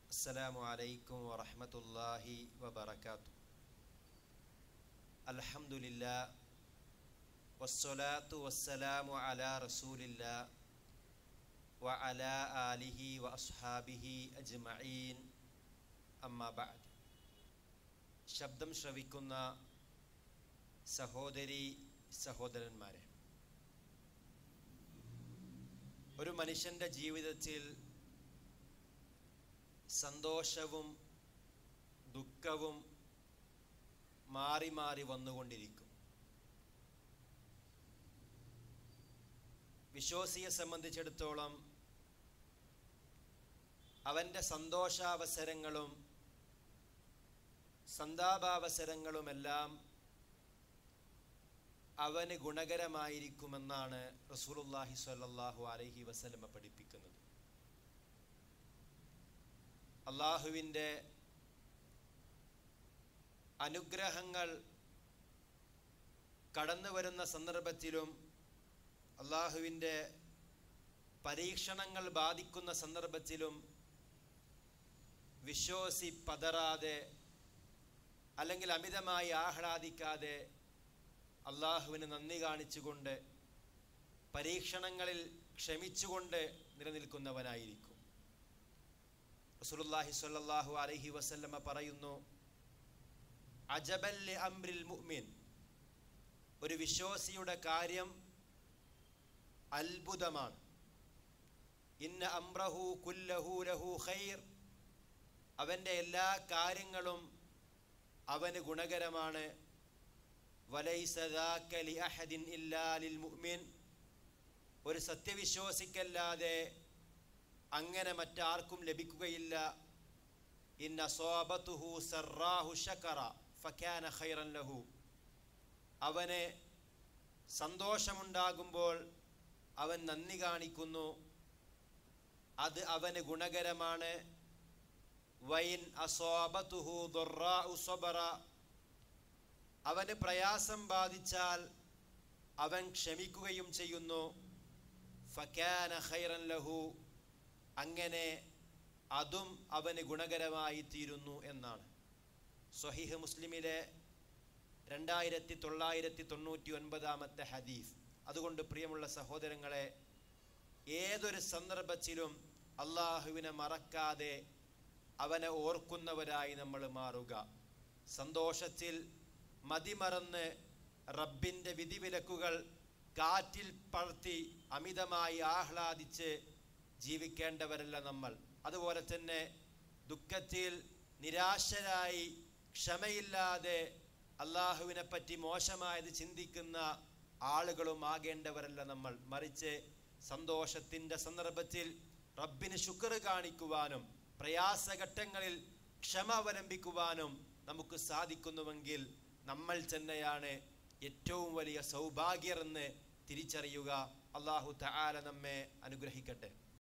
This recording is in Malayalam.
السلام عليكم ورحمة الله وبركاته الحمد لله والصلاة والسلام على رسول الله وعلى آله وأصحابه أجمعين أما بعد ശബ്ദം ശ്രവിക്കുന്ന സഹോദരി സഹോദരന്മാരെ ഒരു മനുഷ്യൻ്റെ ജീവിതത്തിൽ സന്തോഷവും ദുഃഖവും മാറി മാറി വന്നുകൊണ്ടിരിക്കും വിശ്വാസിയെ സംബന്ധിച്ചിടത്തോളം അവൻ്റെ സന്തോഷാവസരങ്ങളും സന്താപാവസരങ്ങളുമെല്ലാം അവന് ഗുണകരമായിരിക്കുമെന്നാണ് റസൂലുള്ളാഹി സ്വല്ലല്ലാഹു അലൈഹി വസല്ലമ പഠിപ്പിക്കുന്നത് അള്ളാഹുവിൻ്റെ അനുഗ്രഹങ്ങൾ കടന്നു വരുന്ന സന്ദർഭത്തിലും അള്ളാഹുവിൻ്റെ പരീക്ഷണങ്ങൾ ബാധിക്കുന്ന സന്ദർഭത്തിലും വിശ്വാസി പതറാതെ അല്ലെങ്കിൽ അമിതമായി ആഹ്ലാദിക്കാതെ അള്ളാഹുവിന് നന്ദി കാണിച്ചുകൊണ്ട് പരീക്ഷണങ്ങളിൽ ക്ഷമിച്ചുകൊണ്ട് നിലനിൽക്കുന്നവനായിരിക്കും റസൂലുള്ളാഹി സ്വല്ലല്ലാഹു അലൈഹി വസല്ലമ പറയുന്നു അജബൽ അംറിൽ മുഅ്മിൻ ഒരു വിശ്വാസിയുടെ കാര്യം അത്ഭുതമാണ് ഇന്ന അംറഹു കുല്ലഹു ലഹു ഖൈർ അവൻ്റെ എല്ലാ കാര്യങ്ങളും അവന് ഗുണകരമാണ് വലൈസദാക ലി അഹദിൻ ഇല്ലാ ലിൽ മുഅ്മിൻ ഒരു സത്യവിശ്വാസിക്കല്ലാതെ അങ്ങനെ മറ്റാർക്കും ലഭിക്കുകയില്ല ഇന്ന സോബത്തുഹു സറാഹു ഷക്കറ ഫക്കാന ഖൈറൻ ലഹു അവന് സന്തോഷമുണ്ടാകുമ്പോൾ അവൻ നന്ദി കാണിക്കുന്നു അത് അവന് ഗുണകരമാണ് വൈൻ അസോബത്തുഹു ദുറാഉ സബറ അവന് പ്രയാസം ബാധിച്ചാൽ അവൻ ക്ഷമിക്കുകയും ചെയ്യുന്നു ഫക്കാന ഖൈറൻ ലഹു അങ്ങനെ അതും അവന് ഗുണകരമായി തീരുന്നു എന്നാണ് സ്വഹീഹ് മുസ്ലിമിലെ രണ്ടായിരത്തി തൊള്ളായിരത്തി തൊണ്ണൂറ്റി ഒൻപതാമത്തെ ഹദീഫ് അതുകൊണ്ട് പ്രിയമുള്ള സഹോദരങ്ങളെ ഏതൊരു സന്ദർഭത്തിലും അള്ളാഹുവിനെ മറക്കാതെ അവനെ ഓർക്കുന്നവരായി നമ്മൾ മാറുക സന്തോഷത്തിൽ മതിമറന്ന് റബ്ബിൻ്റെ വിധിവിലക്കുകൾ കാറ്റിൽ പറത്തി അമിതമായി ആഹ്ലാദിച്ച് ജീവിക്കേണ്ടവരല്ല നമ്മൾ അതുപോലെ തന്നെ ദുഃഖത്തിൽ നിരാശരായി ക്ഷമയില്ലാതെ അള്ളാഹുവിനെ പറ്റി മോശമായത് ചിന്തിക്കുന്ന ആളുകളും ആകേണ്ടവരല്ല നമ്മൾ മറിച്ച് സന്തോഷത്തിൻ്റെ സന്ദർഭത്തിൽ റബ്ബിന് ശുക്ർ കാണിക്കുവാനും പ്രയാസഘട്ടങ്ങളിൽ ക്ഷമ അവലംബിക്കുവാനും നമുക്ക് സാധിക്കുന്നുവെങ്കിൽ നമ്മൾ തന്നെയാണ് ഏറ്റവും വലിയ സൗഭാഗ്യരെന്ന് തിരിച്ചറിയുക അള്ളാഹു തആല നമ്മെ അനുഗ്രഹിക്കട്ടെ